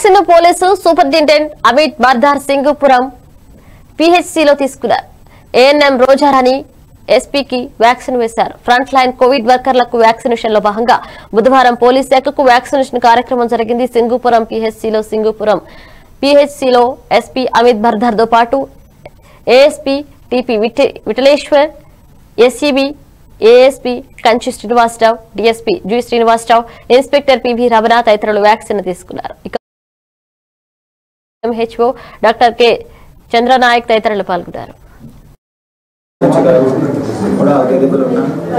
vaccine police superintendent Amit Bardar Singupuram పిహెచ్సిలో తీసుకున్నారు ANM Rojarani ఎస్పీకి వ్యాక్సిన్ వేశారు ఫ్రంట్ లైన్ కోవిడ్ వర్కర్లకు వ్యాక్సినేషన్ లో భాగంగా బుధవారం పోలీస్ శాఖకు వ్యాక్సినేషన్ కార్యక్రమం జరిగింది సింగుపురం పిహెచ్సిలో సింగుపురం పిహెచ్సిలో ఎస్పీ అమిత్ బర్దార్ తో పాటు ఏఎస్పీ టిపి విఠ- Vittaleshwar SCB ASP Kanchi Srinivasarao DSP G Srinivasarao inspector PV Ramana తదితరులు వ్యాక్సిన్ తీసుకున్నారు ఇక ఎంహెచ్ఓ డాక్టర్ కె చంద్రనాయక్ తదితరులు పాల్గొన్నారు గారు కూడా అవైలబుల్ ఉన్నా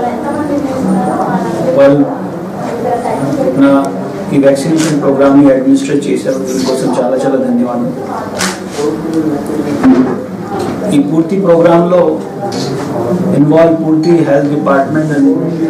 వాళ్ళు నా ఈ వ్యాక్సినేషన్ ప్రోగ్రామ్ని అడ్మినిస్ట్రేట్ చేశారు దీనికోసం చాలా చాలా ధన్యవాదాలు ఈ పూర్తి ప్రోగ్రాంలో ఇన్వాల్వ్ పూర్తి హెల్త్ డిపార్ట్మెంట్ అండ్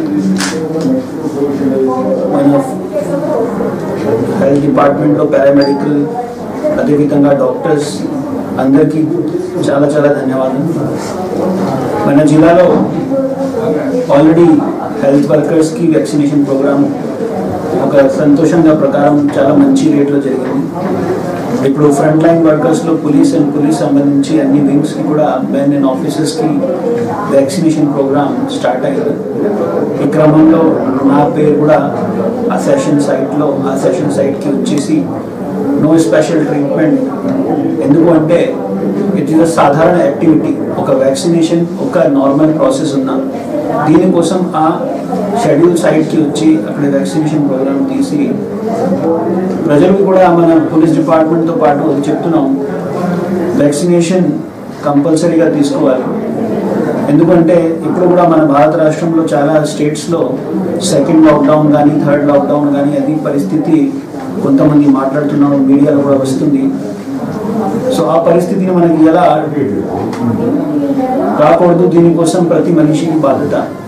మన హెల్త్ డిపార్ట్మెంట్లో పారామెడికల్ అదేవిధంగా డాక్టర్స్ అందరికీ చాలా చాలా ధన్యవాదాలు మన జిల్లాలో ఆల్రెడీ హెల్త్ వర్కర్స్కి వ్యాక్సినేషన్ ప్రోగ్రామ్ ఒక సంతోషంగా ప్రకారం చాలా మంచి రేట్లో జరిగింది ఇప్పుడు ఫ్రంట్ లైన్ వర్కర్స్లో పోలీస్ అండ్ పోలీస్ సంబంధించి అన్ని వింగ్స్కి కూడా మెన్ అండ్ ఆఫీసర్స్కి వ్యాక్సినేషన్ ప్రోగ్రామ్ స్టార్ట్ అయ్యింది ఈ క్రమంలో నా పేరు కూడా ఆ సెషన్ సైట్లో ఆ సెషన్ సైట్కి వచ్చేసి నో స్పెషల్ ట్రీట్మెంట్ ఎందుకు అంటే ఇట్ ఈస్ సాధారణ యాక్టివిటీ ఒక వ్యాక్సినేషన్ ఒక నార్మల్ ప్రాసెస్ ఉన్నా దీనికోసం ఆ షెడ్యూల్ సైట్కి వచ్చి అక్కడ వ్యాక్సినేషన్ ప్రోగ్రామ్ తీసి ప్రజలకు కూడా మన పోలీస్ డిపార్ట్మెంట్తో పాటు చెప్తున్నాం వ్యాక్సినేషన్ కంపల్సరీగా తీసుకోవాలి ఎందుకంటే ఇప్పుడు కూడా మన భారత రాష్ట్రంలో చాలా స్టేట్స్లో సెకండ్ లాక్డౌన్ కానీ థర్డ్ లాక్డౌన్ కానీ అది పరిస్థితి కొంతమంది మాట్లాడుతున్నారు మీడియాలో కూడా వస్తుంది సో ఆ పరిస్థితిని మనకి ఎలా రాకూడదు దీనికోసం ప్రతి మనిషికి బాధ్యత